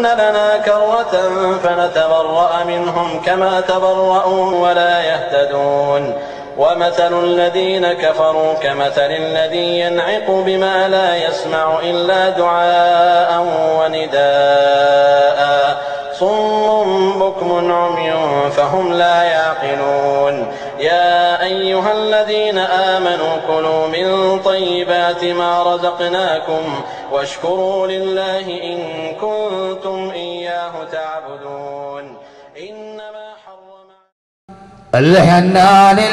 لنا كرة فنتبرأ منهم كما تبرأوا ولا يهتدون ومثل الذين كفروا كمثل الذي ينعق بما لا يسمع إلا دعاء ونداء صم بكم عمي فهم لا يعقلون يا أيها الذين آمنوا كلوا من طيبات ما رزقناكم واشكروا لله إن كنتم إياه تعبدون إنما حرم الحنان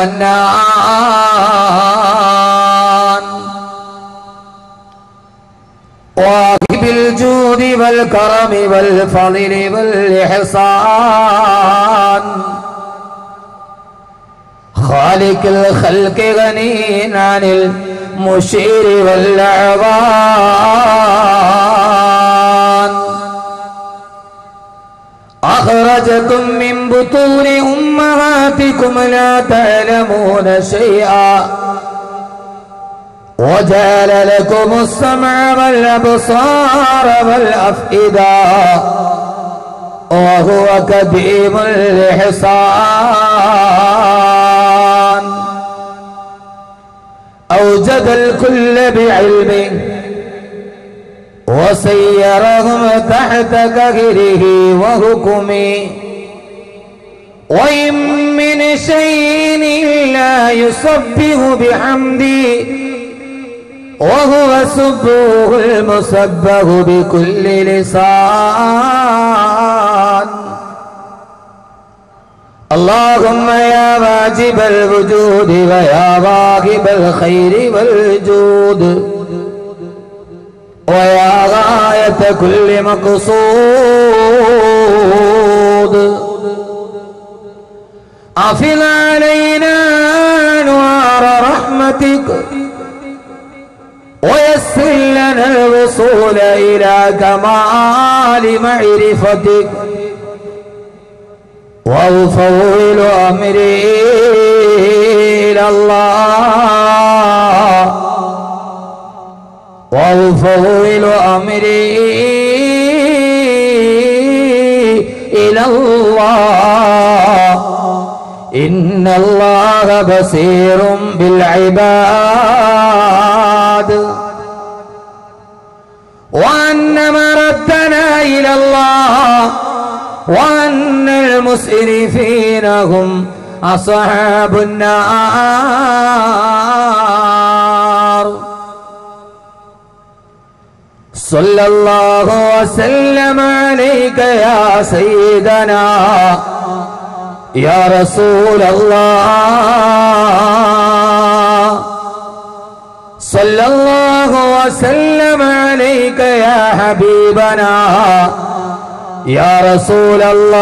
المنان واهب الجود والكرم والفضل والإحسان خالق الخلق غني عن المشير والأعوان أخرجكم من بطون أمهاتكم لا تعلمون شيئا وجعل لكم السمع والأبصار والأفئدة وهو كبير الإحصان أوجد الكل بعلمه وسيرهم تحت قهره وحكمه وإن من شيء إلا يسبح بحمده وهو سبه المسبح بكل لسان اللهم يا واجب الوجود ويا واهب الخير والجود ويا غاية كل مقصود أفل علينا أنوار رحمتك ويسر لنا الوصول إلى كمال معرفتك وأفوض أمري إلى الله وأفوض أمري إلى الله إن الله بصير بالعباد وأن مردنا إلى الله وأن المسرفين هم أصحاب النار صلى الله وسلم عليك يا سيدنا يا رسول الله صلى الله وسلم عليك يا حبيبنا يا رسول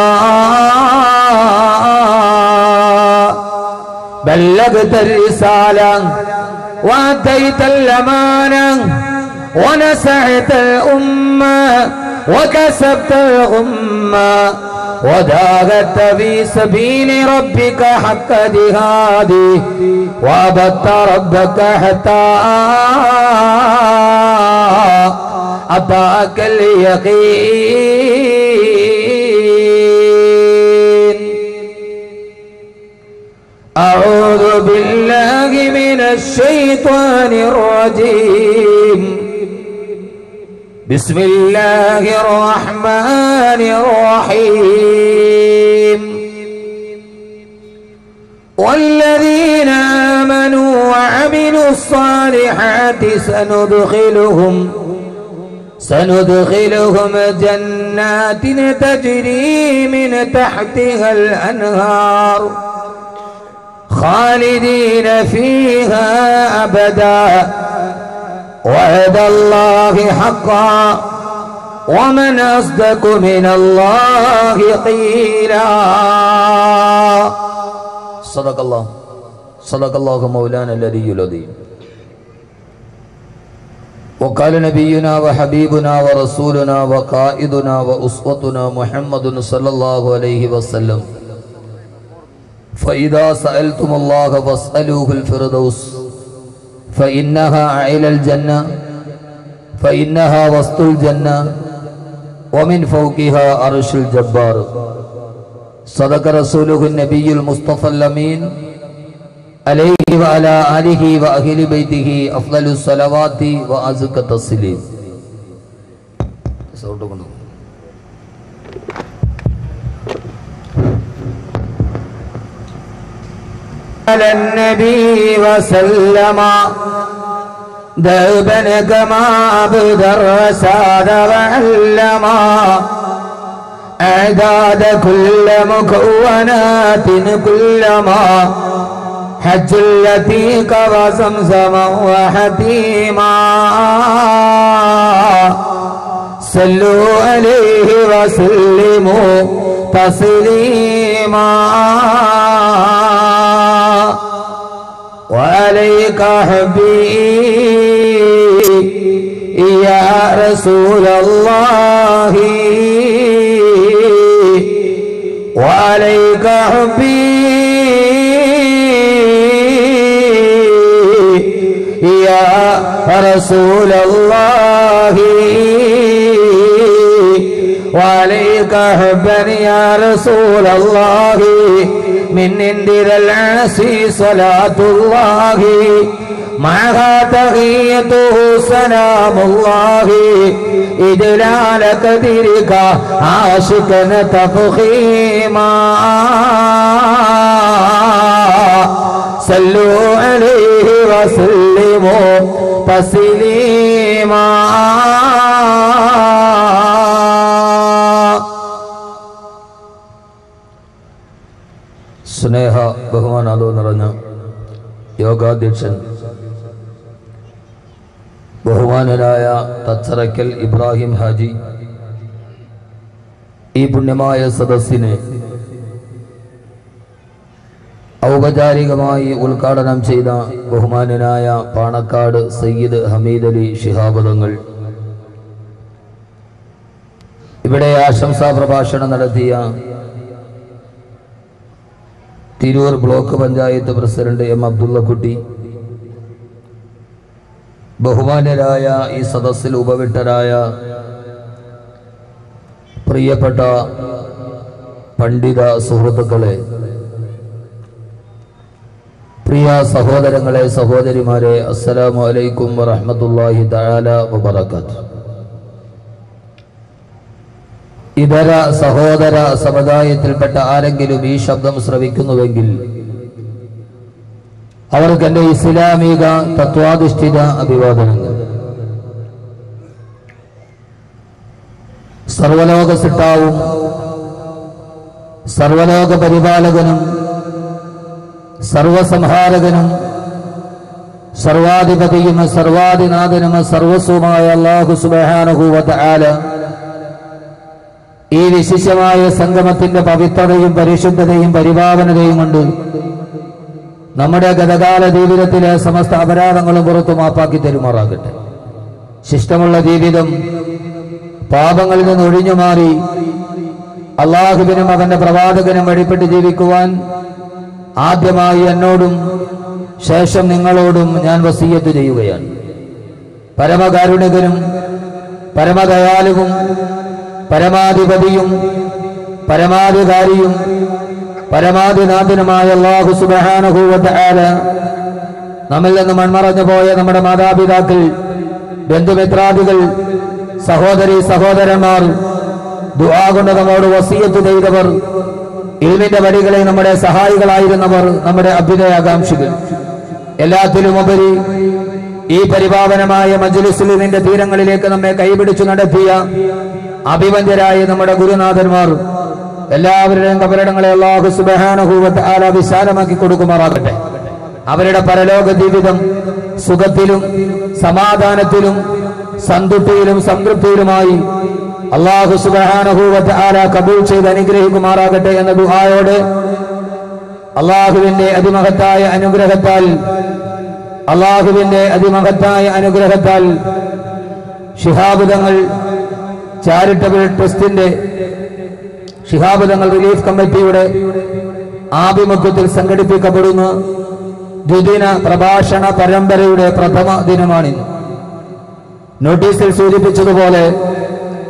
الله بلغت الرسالة وأتيت الأمانة ونسعت الأمة وكسبت الغمة وداغت في سبيل ربك حق جهاده وعبدت ربك حتى أتاك اليقين أعوذ بالله من الشيطان الرجيم بسم الله الرحمن الرحيم والذين آمنوا وعملوا الصالحات سندخلهم سندخلهم جنات تجري من تحتها الأنهار خالدين فيها أبدا وعد الله حقا ومن أصدق من الله قيلا صدق الله صدق الله مولانا الذي العظيم وقال نبينا وحبيبنا ورسولنا وقائدنا وأسوتنا محمد صلى الله عليه وسلم فإذا سألتم الله فاسألوه الفردوس فإنها أعلى الجنة فإنها وسط الجنة ومن فوقها عرش الجبار صدق رسوله النبي المصطفى الأمين عليه وعلى آله وأهل بيته أفضل الصلوات وأزكى التسليم sound കൊണ്ടു على النبي وسلم دابا كما أبدى الرساد وعلما أعداد كل مكونات كلما حج التيك وزمزما وحتيما صلوا عليه وسلموا تسليما وعليك حبي يا رسول الله وعليك حبي يا رسول الله وعليك حبا يا رسول الله من عند ذا العاصي صلاة الله معها تغيته سلام الله إجلال قدرك عاشقا تفخيما صلوا عليه وسلموا تسليما സ്നേഹ ബഹുമാനാലോ നിറഞ്ഞ യോഗാധ്യക്ഷൻ ബഹുമാനരായ തച്ചറയ്ക്കൽ ഇബ്രാഹിം ഹാജി ഈ പുണ്യമായ സദസ്സിനെ ഔപചാരികമായി ഉദ്ഘാടനം ചെയ്ത ബഹുമാനനായ പാണക്കാട് സയ്യിദ് ഹമീദ് അലി ശിഹാബദങ്ങൾ ഇവിടെ ആശംസാ പ്രഭാഷണം നടത്തിയ Tirur block panchayat president M Abdullakutty ബഹുമാന്യരായ ഈ സദസ്സിൽ ഉപവിട്ടരായ പ്രിയപ്പെട്ട പണ്ഡിത സുഹൃത്തുക്കളെ പ്രിയ സഹോദരങ്ങളെ സഹോദരിമാരെ അസ്സലാമു അലൈക്കും വറഹ്മത്തുള്ളാഹി തആല വബറകാതുഹു ഇതര സഹോദര സമുദായത്തിൽപ്പെട്ട ആരെങ്കിലും ഈ ശബ്ദം ശ്രവിക്കുന്നുവെങ്കിൽ അവർക്ക് എന്റെ ഇസ്ലാമിക തത്വാധിഷ്ഠിത അഭിവാദനങ്ങൾ സർവലോക സിട്ടാവും സർവലോക പരിപാലകനും സർവസംഹാരകനും സർവാധിപതിയും സർവാധിനാഥനും സർവസ്വമായ അള്ളാഹു സുബാനുഭൂവത്ത ആല ഈ വിശിഷ്ടമായ സംഗമത്തിന്റെ പവിത്രതയും പരിശുദ്ധതയും പരിപാവനതയും കൊണ്ട് നമ്മുടെ ഗതകാല ജീവിതത്തിലെ സമസ്ത അപരാധങ്ങളും പുറത്തു മാപ്പാക്കി തരുമാറാകട്ടെ ശിഷ്ടമുള്ള ജീവിതം പാപങ്ങളിൽ നിന്ന് ഒഴിഞ്ഞു മാറി അള്ളാഹുവിനും അവന്റെ പ്രവാചകനും വഴിപ്പെട്ട് ജീവിക്കുവാൻ ആദ്യമായി എന്നോടും ശേഷം നിങ്ങളോടും ഞാൻ വസീയത്ത് ചെയ്യുകയാണ് പരമകാരുണികനും പരമദയാലുവും പരമാധിപതിയും പരമാധികാരിയും പരമാധിനാഥനുമായ അള്ളാഹു സുബാനുഭൂവത്ത് ആല നമ്മിൽ നിന്ന് മൺമറഞ്ഞു പോയ നമ്മുടെ മാതാപിതാക്കൾ ബന്ധുമിത്രാദികൾ സഹോദരി സഹോദരന്മാർ ദുആ കൊണ്ട് നമ്മോട് വസീയത്ത് ചെയ്തവർ ഇൽമിന്റെ വഴികളെ നമ്മുടെ സഹായികളായിരുന്നവർ നമ്മുടെ അഭ്യുദയാകാംക്ഷികൾ എല്ലാത്തിലുമുപരി ഈ പരിപാവനമായ മജ്ലിസിൽ നിന്റെ തീരങ്ങളിലേക്ക് നമ്മെ കൈപിടിച്ചു നടത്തിയ അഭിവന്ദ്യരായ നമ്മുടെ ഗുരുനാഥന്മാർ എല്ലാവരുടെയും കബരിടങ്ങളെ അള്ളാഹു സുബഹാനുഭൂവത്ത് ആല വിശാലമാക്കി കൊടുക്കുമാറാകട്ടെ അവരുടെ പരലോക ജീവിതം സുഖത്തിലും സമാധാനത്തിലും സന്തുഷ്ടിയിലും സംതൃപ്തിയിലുമായി അള്ളാഹു സുബഹാനുഭൂവത്ത് ആല കബൂൾ ചെയ്ത് അനുഗ്രഹിക്കുമാറാകട്ടെ എന്ന ദുഹായോട് അള്ളാഹുവിന്റെ അതിമഹത്തായ അനുഗ്രഹത്താൽ അള്ളാഹുവിന്റെ അതിമഹത്തായ അനുഗ്രഹത്താൽ ശിഹാബുദങ്ങൾ ചാരിറ്റബിൾ ട്രസ്റ്റിന്റെ ശിഹാബുദങ്ങൾ റിലീഫ് കമ്മിറ്റിയുടെ ആഭിമുഖ്യത്തിൽ സംഘടിപ്പിക്കപ്പെടുന്ന ദ്വിദിന പ്രഭാഷണ പരമ്പരയുടെ പ്രഥമ ദിനമാണിന്ന് നോട്ടീസിൽ സൂചിപ്പിച്ചതുപോലെ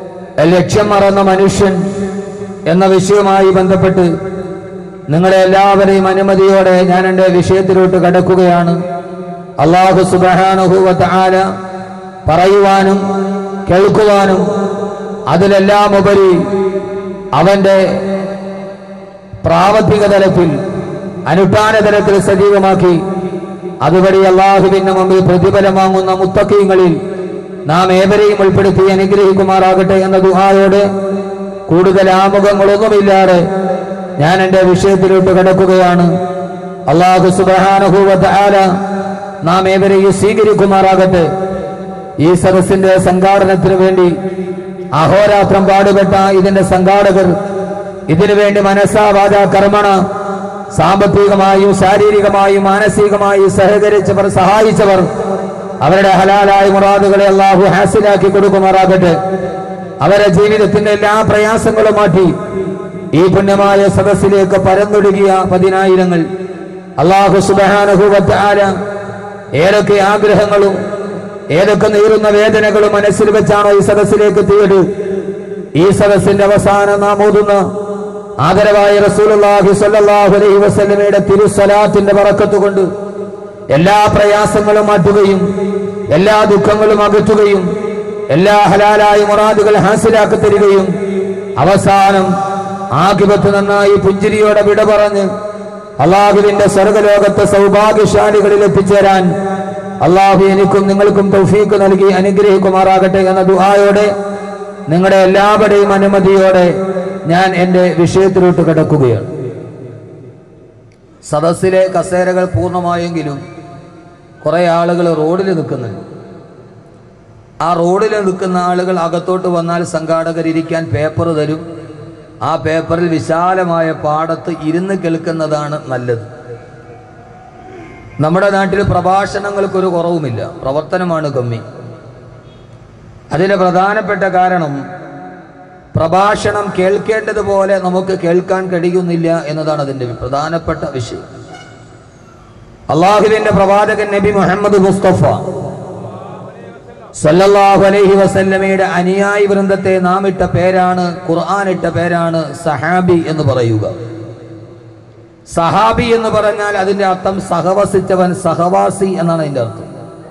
ലക്ഷ്യം മറന്ന മനുഷ്യൻ എന്ന വിഷയവുമായി ബന്ധപ്പെട്ട് നിങ്ങളെ എല്ലാവരെയും അനുമതിയോടെ ഞാൻ എൻ്റെ വിഷയത്തിലോട്ട് കടക്കുകയാണ് അള്ളാഹു സുബഹാനുഭൂവത്ത് ആല പറയുവാനും കേൾക്കുവാനും അതിലെല്ലാം ഉപരി അവന്റെ പ്രാവർത്തിക തലത്തിൽ അനുഷ്ഠാന തലത്തിൽ സജീവമാക്കി അതുവഴി അള്ളാഹുവിന്റെ മുമ്പിൽ പ്രതിഫലം വാങ്ങുന്ന മുത്തക്കീങ്ങളിൽ നാം ഏവരെയും ഉൾപ്പെടുത്തി അനുഗ്രഹിക്കുമാറാകട്ടെ എന്ന ദുഹായോടെ കൂടുതൽ ആമുഖങ്ങളൊന്നുമില്ലാതെ ഞാൻ എൻ്റെ വിഷയത്തിലോട്ട് കടക്കുകയാണ് അള്ളാഹു സുബാനുഭൂവത്ത് ആല നാം ഏവരെയും സ്വീകരിക്കുമാറാകട്ടെ ഈ സദസ്സിന്റെ സംഘാടനത്തിന് വേണ്ടി അഹോരാത്രം പാടുപെട്ട ഇതിന്റെ സംഘാടകർ ഇതിനു വേണ്ടി മനസ്സാവാച കർമ്മണ സാമ്പത്തികമായും ശാരീരികമായും മാനസികമായും സഹകരിച്ചവർ സഹായിച്ചവർ അവരുടെ ഹലാലായ മുറാദുകളെ അള്ളാഹു ഹാസിലാക്കി കൊടുക്കുമാറാകട്ടെ അവരുടെ ജീവിതത്തിന്റെ എല്ലാ പ്രയാസങ്ങളും മാറ്റി ഈ പുണ്യമായ സദസ്സിലേക്ക് പരന്നൊടുകിയ പതിനായിരങ്ങൾ അള്ളാഹു സുബാനുഭൂവത്ത് ആല ഏതൊക്കെ ആഗ്രഹങ്ങളും ഏതൊക്കെ നീറുന്ന വേദനകളും മനസ്സിൽ വെച്ചാണോ ഈ സദസ്സിലേക്ക് എത്തിയത് ഈ സദസ്സിന്റെ അവസാനം നാം ഓതുന്ന ആദരവായ റസൂലുള്ളാഹി സ്വല്ലല്ലാഹു അലൈഹി വസല്ലമയുടെ തിരുസലാത്തിന്റെ ബറക്കത്ത് കൊണ്ട് എല്ലാ പ്രയാസങ്ങളും മാറ്റുകയും എല്ലാ ദുഃഖങ്ങളും അകറ്റുകയും എല്ലാ ഹലാലായ മുറാദുകൾ ഹാസിലാക്കി തരികയും അവസാനം ആകിപത്ത് നന്നായി പുഞ്ചിരിയോടെ വിട പറഞ്ഞ് അള്ളാഹുവിന്റെ സ്വർഗലോകത്തെ സൗഭാഗ്യശാലികളിൽ എത്തിച്ചേരാൻ അള്ളാഹു എനിക്കും നിങ്ങൾക്കും തൗഫീക്ക് നൽകി അനുഗ്രഹിക്കുമാറാകട്ടെ എന്ന ദുആയോടെ നിങ്ങളുടെ എല്ലാവരുടെയും അനുമതിയോടെ ഞാൻ എൻ്റെ വിഷയത്തിലോട്ട് കിടക്കുകയാണ് സദസ്സിലെ കസേരകൾ പൂർണ്ണമായെങ്കിലും കുറെ ആളുകൾ റോഡിൽ നിൽക്കുന്നുണ്ട് ആ റോഡിൽ നിൽക്കുന്ന ആളുകൾ അകത്തോട്ട് വന്നാൽ സംഘാടകർ ഇരിക്കാൻ പേപ്പർ തരും ആ പേപ്പറിൽ വിശാലമായ പാടത്ത് ഇരുന്ന് കേൾക്കുന്നതാണ് നല്ലത് നമ്മുടെ നാട്ടിൽ പ്രഭാഷണങ്ങൾക്കൊരു കുറവുമില്ല പ്രവർത്തനമാണ് കമ്മി അതിന് പ്രധാനപ്പെട്ട കാരണം പ്രഭാഷണം കേൾക്കേണ്ടതുപോലെ നമുക്ക് കേൾക്കാൻ കഴിയുന്നില്ല എന്നതാണ് അതിൻ്റെ പ്രധാനപ്പെട്ട വിഷയം അള്ളാഹുവിന്റെ പ്രവാചകൻ നബി മുഹമ്മദ് മുസ്തഫ സല്ലല്ലാഹു അലൈഹി വസല്ലമയുടെ അനുയായി വൃന്ദത്തെ നാം ഇട്ട പേരാണ് ഖുർആൻ ഇട്ട പേരാണ് സഹാബി എന്ന് പറയുക സഹാബി എന്ന് പറഞ്ഞാൽ അതിന്റെ അർത്ഥം സഹവസിച്ചവൻ സഹവാസി എന്നാണ് അതിന്റെ അർത്ഥം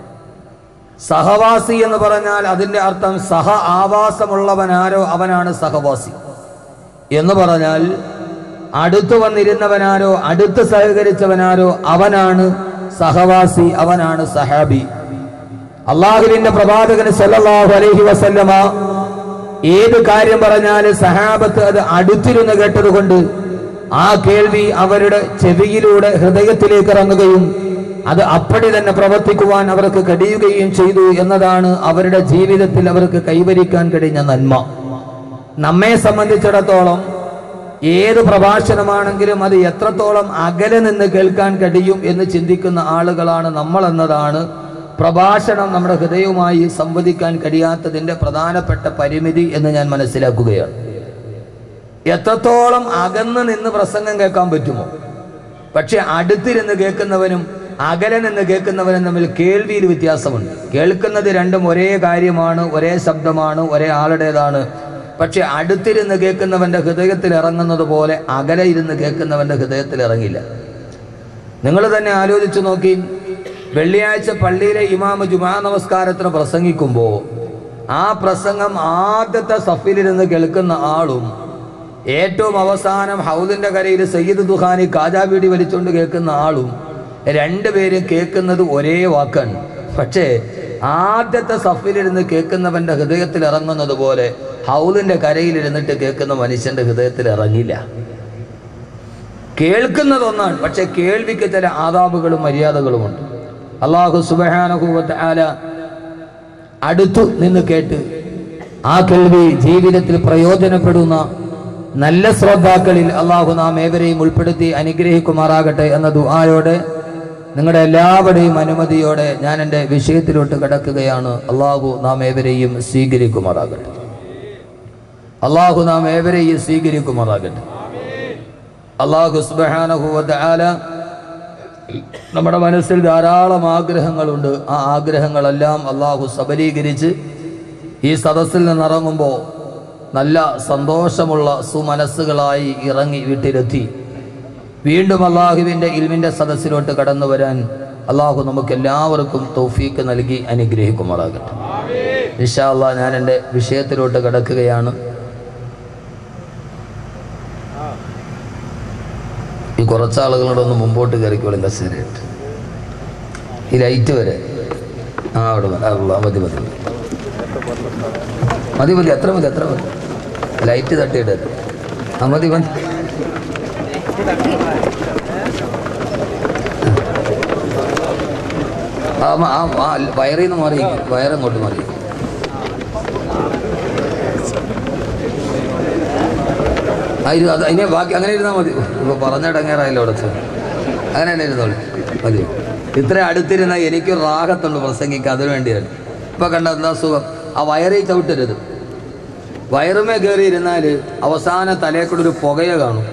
സഹവാസി എന്ന് പറഞ്ഞാൽ അതിന്റെ അർത്ഥം സഹ ആവാസമുള്ളവനാരോ അവനാണ് സഹവാസി എന്ന് പറഞ്ഞാൽ അടുത്തു വന്നിരുന്നവനാരോ അടുത്ത് സഹകരിച്ചവനാരോ അവനാണ് സഹവാസി അവനാണ് സഹാബി അള്ളാഹുവിന്റെ പ്രവാചകന് സല്ലല്ലാഹു അലൈഹി വസല്ലമ ഏത് കാര്യം പറഞ്ഞാലും സഹാബത്ത് അത് അടുത്തിരുന്ന് കേട്ടതുകൊണ്ട് ആ കേൾവി അവരുടെ ചെവിയിലൂടെ ഹൃദയത്തിലേക്ക് ഇറങ്ങുകയും അത് അപ്പടി തന്നെ പ്രവർത്തിക്കുവാൻ അവർക്ക് കഴിയുകയും ചെയ്തു എന്നതാണ് അവരുടെ ജീവിതത്തിൽ അവർക്ക് കൈവരിക്കാൻ കഴിഞ്ഞ നന്മ നമ്മെ സംബന്ധിച്ചിടത്തോളം ഏത് പ്രഭാഷണമാണെങ്കിലും അത് എത്രത്തോളം അകലെ നിന്ന് കേൾക്കാൻ കഴിയും എന്ന് ചിന്തിക്കുന്ന ആളുകളാണ് നമ്മൾ എന്നതാണ് പ്രഭാഷണം നമ്മുടെ ഹൃദയവുമായി സംവദിക്കാൻ കഴിയാത്തതിന്റെ പ്രധാനപ്പെട്ട പരിമിതി എന്ന് ഞാൻ മനസ്സിലാക്കുകയാണ് എത്രത്തോളം അകന്ന് നിന്ന് പ്രസംഗം കേൾക്കാൻ പറ്റുമോ പക്ഷെ അടുത്തിരുന്ന് കേൾക്കുന്നവനും അകലെ നിന്ന് കേൾക്കുന്നവനും തമ്മിൽ കേൾവിയിൽ വ്യത്യാസമുണ്ട് കേൾക്കുന്നത് രണ്ടും ഒരേ കാര്യമാണ് ഒരേ ശബ്ദമാണ് ഒരേ ആളുടേതാണ് പക്ഷെ അടുത്തിരുന്ന് കേൾക്കുന്നവന്റെ ഹൃദയത്തിൽ ഇറങ്ങുന്നത് പോലെ അകലെ ഇരുന്ന് കേൾക്കുന്നവന്റെ ഹൃദയത്തിൽ ഇറങ്ങില്ല നിങ്ങൾ തന്നെ ആലോചിച്ചു നോക്കി വെള്ളിയാഴ്ച പള്ളിയിലെ ഇമാമ ജുമാ നമസ്കാരത്തിന് പ്രസംഗിക്കുമ്പോൾ ആ പ്രസംഗം ആദ്യത്തെ സഫിലിരുന്ന് കേൾക്കുന്ന ആളും ഏറ്റവും അവസാനം ഹൗദിന്റെ കരയിൽ സയ്യിദ് ദുഹാനി കാജാബീടി വലിച്ചുകൊണ്ട് കേൾക്കുന്ന ആളും രണ്ടുപേരും കേൾക്കുന്നത് ഒരേ വാക്കാണ് പക്ഷേ ആദ്യത്തെ സഫിലിരുന്ന് കേൾക്കുന്നവന്റെ ഹൃദയത്തിൽ ഇറങ്ങുന്നത് പോലെ ഹൗദിന്റെ കരയിലിരുന്നിട്ട് കേൾക്കുന്ന മനുഷ്യന്റെ ഹൃദയത്തിൽ ഇറങ്ങില്ല കേൾക്കുന്നത് ഒന്നാണ് പക്ഷെ കേൾവിക്ക് ചില ആദാബുകളും മര്യാദകളുമുണ്ട് അള്ളാഹു സുബഹാനുഭൂവത്ത് ആല അടുത്തു നിന്ന് കേട്ട് ആ കേൾവി ജീവിതത്തിൽ പ്രയോജനപ്പെടുന്ന നല്ല ശ്രോതാക്കളിൽ അള്ളാഹു നാം ഏവരെയും ഉൾപ്പെടുത്തി അനുഗ്രഹിക്കുമാറാകട്ടെ എന്ന ദുആയോടെ നിങ്ങളുടെ എല്ലാവരുടെയും അനുമതിയോടെ ഞാൻ എൻ്റെ വിഷയത്തിലോട്ട് കിടക്കുകയാണ് അള്ളാഹു നാം ഏവരെയും സ്വീകരിക്കുമാറാകട്ടെ അള്ളാഹു നാം ഏവരെയും സ്വീകരിക്കുമാറാകട്ടെ അള്ളാഹു സുബഹാനഹുവത്ത് ആല നമ്മുടെ മനസ്സിൽ ധാരാളം ആഗ്രഹങ്ങളുണ്ട് ആ ആഗ്രഹങ്ങളെല്ലാം അള്ളാഹു സബലീകരിച്ച് ഈ സദസ്സിൽ നിന്നിറങ്ങുമ്പോൾ നല്ല സന്തോഷമുള്ള സുമനസ്സുകളായി ഇറങ്ങി വീട്ടിലെത്തി വീണ്ടും അള്ളാഹുവിൻ്റെ ഇൽമിൻ്റെ സദസ്സിലോട്ട് കടന്നു വരാൻ അള്ളാഹു നമുക്ക് എല്ലാവർക്കും തൗഫീക്ക് നൽകി അനുഗ്രഹിക്കുമാറാകട്ടെ ഇൻഷാ അള്ളാഹ് ഞാൻ എൻ്റെ വിഷയത്തിലോട്ട് കിടക്കുകയാണ് ഈ കുറച്ചാളുകളോടൊന്ന് മുമ്പോട്ട് കയറിക്കോളും കസേരയിട്ട് ഈ ലൈറ്റ് വരെ ആ അവിടെ മതി. ആ, ഉള്ള, മതി മതി മതി മതി എത്ര മതി എത്ര മതി ലൈറ്റ് തട്ടിയിട്ട് ആ മതി മതി ആ മ- ആ ആ വയറിൽ നിന്ന് മാറി വയറങ്ങോട്ട് മാറി ആ ഇരു അത് അതിനെ ബാക്കി അങ്ങനെ ഇരുന്നാൽ മതി ഇപ്പോൾ പറഞ്ഞിടങ്ങേറായല്ലോ അവിടെ ചെന്ന്. അങ്ങനെ തന്നെ ഇരുന്നോളൂ മതി ഇത്ര അടുത്തിരുന്ന എനിക്ക് റാഹത്തുണ്ട് പ്രസംഗിക്കുക അതിനു വേണ്ടിയാണ് ഇപ്പൊ കണ്ട എന്താ സുഖം ആ വയറിൽ ചവിട്ടരുത് വയറുമേ കയറി ഇരുന്നാൽ അവസാന തലയെ കൂടെ ഒരു പുകയ കാണും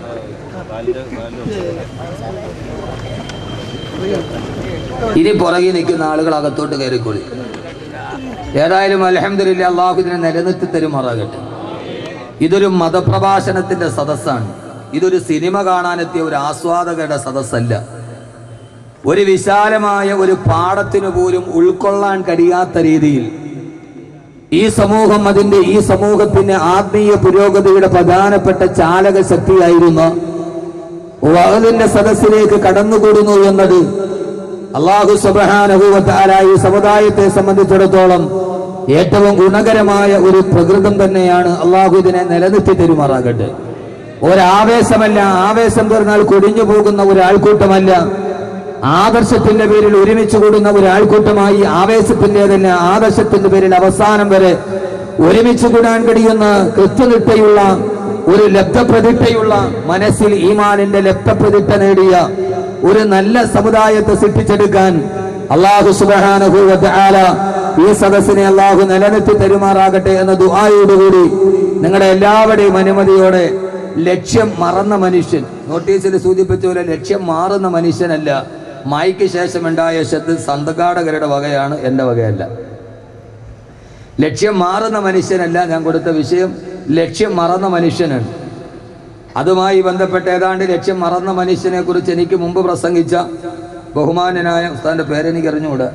ഇനി പുറകെ നിൽക്കുന്ന ആളുകൾ അകത്തോട്ട് കയറിക്കൊള്ളി ഏതായാലും അലഹമില്ല അള്ളാഹു ഇതിനെ നിലനിർത്തി തരുമാറാകട്ടെ ഇതൊരു മതപ്രഭാഷണത്തിന്റെ സദസ്സാണ് ഇതൊരു സിനിമ കാണാനെത്തിയ ഒരു ആസ്വാദകരുടെ സദസ്സല്ല ഒരു വിശാലമായ ഒരു പാഠത്തിനു പോലും ഉൾക്കൊള്ളാൻ കഴിയാത്ത രീതിയിൽ ഈ സമൂഹം അതിന്റെ ഈ സമൂഹത്തിന്റെ ആത്മീയ പുരോഗതിയുടെ പ്രധാനപ്പെട്ട ചാലക ശക്തിയായിരുന്ന വഹദിന്റെ സദസ്സിലേക്ക് കടന്നുകൂടുന്നു എന്നത് അള്ളാഹു സുബാനുഭവത്താല ഈ സമുദായത്തെ സംബന്ധിച്ചിടത്തോളം ഏറ്റവും ഗുണകരമായ ഒരു പ്രകൃതം തന്നെയാണ് അള്ളാഹു ഇതിനെ നിലനിർത്തി തരുമാറാകട്ടെ ഒരാവേശമല്ല ആവേശം തീർന്നാൽ കൊടിഞ്ഞു പോകുന്ന ഒരാൾക്കൂട്ടമല്ല ആദർശത്തിന്റെ പേരിൽ ഒരുമിച്ച് കൂടുന്ന ഒരാൾക്കൂട്ടമായി ആവേശത്തിന്റെ തന്നെ ആദർശത്തിന്റെ പേരിൽ അവസാനം വരെ ഒരുമിച്ച് കൂടാൻ കഴിയുന്ന കൃത്യനിഷ്ഠയുള്ള ഒരു ലബ്ധപ്രതിഷ്ഠയുള്ള മനസ്സിൽ ഈമാനിന്റെ ലബ്ധപ്രതിഷ്ഠ നേടിയ ഒരു നല്ല സമുദായത്തെ സൃഷ്ടിച്ചെടുക്കാൻ അള്ളാഹു സുബാനുഭൂവല ഈ സദസ്സിനെ അള്ളാഹു നിലനിർത്തി തരുമാറാകട്ടെ എന്ന ദുആയോടുകൂടി നിങ്ങളുടെ എല്ലാവരുടെയും അനുമതിയോടെ ലക്ഷ്യം മറന്ന മനുഷ്യൻ നോട്ടീസിൽ സൂചിപ്പിച്ച പോലെ ലക്ഷ്യം മാറുന്ന മനുഷ്യനല്ല മായ്ക്ക് ശേഷം ഉണ്ടായ ശബ്ദ സന്തകാടകരുടെ വകയാണ് എൻ്റെ വകയല്ല ലക്ഷ്യം മാറുന്ന മനുഷ്യനല്ല ഞാൻ കൊടുത്ത വിഷയം ലക്ഷ്യം മറന്ന മനുഷ്യനാണ് അതുമായി ബന്ധപ്പെട്ട ഏതാണ്ട് ലക്ഷ്യം മറന്ന മനുഷ്യനെ കുറിച്ച് എനിക്ക് മുമ്പ് പ്രസംഗിച്ച ബഹുമാനനായ ഉസ്താന്റെ പേരെനിക്ക് അറിഞ്ഞുകൂടാ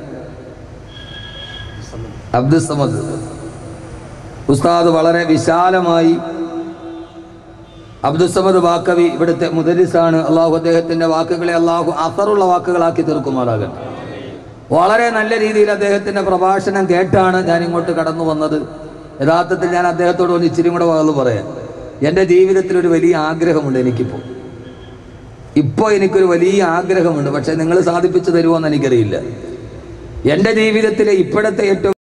അബ്ദുൽ സമദ് ഉസ്താദ് വളരെ വിശാലമായി അബ്ദുൽ സമദ് വാക്കവി ഇവിടുത്തെ മുദരിസാണ് അള്ളാഹു അദ്ദേഹത്തിന്റെ വാക്കുകളെ അള്ളാഹു അസറുള്ള വാക്കുകളാക്കി തീർക്കുമാറാകട്ടെ വളരെ നല്ല രീതിയിൽ അദ്ദേഹത്തിന്റെ പ്രഭാഷണം കേട്ടാണ് ഞാൻ ഇങ്ങോട്ട് കടന്നു വന്നത് യഥാർത്ഥത്തിൽ ഞാൻ അദ്ദേഹത്തോട് ഒന്ന് ഇച്ചിരി കൂടെ വന്നു പറയാം എൻ്റെ ജീവിതത്തിൽ ഒരു വലിയ ആഗ്രഹമുണ്ട് എനിക്കിപ്പോൾ ഇപ്പോൾ എനിക്കൊരു വലിയ ആഗ്രഹമുണ്ട് പക്ഷെ നിങ്ങൾ സാധിപ്പിച്ചു തരുമോ എന്ന് എനിക്കറിയില്ല എൻ്റെ ജീവിതത്തിലെ ഇപ്പോഴത്തെ ഏറ്റവും